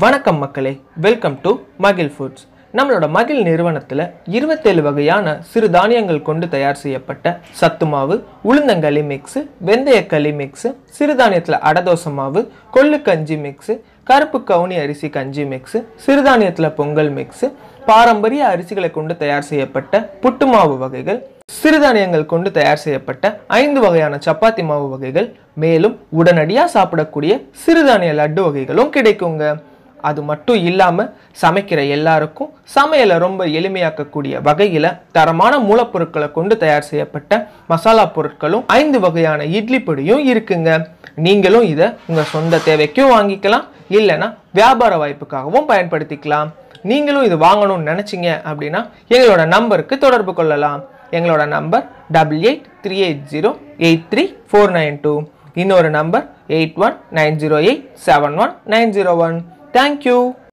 வணக்கம் மக்களே welcome to மகிழ் ஃபுட்ஸ் நம்மளோட மகிழ் நிறுவனத்தில் இருபத்தேழு வகையான சிறு தானியங்கள் கொண்டு தயார் செய்யப்பட்ட சத்து மாவு உளுந்தங்களி மிக்ஸு வெந்தயக்களி மிக்ஸு சிறுதானியத்தில் அடதோசை மாவு கொள்ளு கஞ்சி மிக்ஸு கருப்பு கவுனி அரிசி கஞ்சி மிக்ஸு சிறுதானியத்தில் பொங்கல் மிக்ஸு பாரம்பரிய அரிசிகளை கொண்டு தயார் செய்யப்பட்ட புட்டு மாவு வகைகள் சிறுதானியங்கள் கொண்டு தயார் செய்யப்பட்ட ஐந்து வகையான சப்பாத்தி மாவு வகைகள் மேலும் உடனடியாக சாப்பிடக்கூடிய சிறுதானிய லட்டு வகைகளும் கிடைக்குங்க அது மட்டும் இல்லாமல் சமைக்கிற எல்லாருக்கும் சமையலை ரொம்ப எளிமையாக்கக்கூடிய வகையில் தரமான மூலப்பொருட்களை கொண்டு தயார் செய்யப்பட்ட மசாலா பொருட்களும் ஐந்து வகையான இட்லி பொடியும் இருக்குங்க நீங்களும் இதை உங்கள் சொந்த தேவைக்கும் வாங்கிக்கலாம் இல்லைன்னா வியாபார வாய்ப்புக்காகவும் பயன்படுத்திக்கலாம் நீங்களும் இது வாங்கணும்னு நினச்சிங்க அப்படின்னா எங்களோட நம்பருக்கு தொடர்பு கொள்ளலாம் எங்களோட number double eight three eight zero eight three four nine two இன்னொரு number eight one nine zero eight seven one nine zero one thank you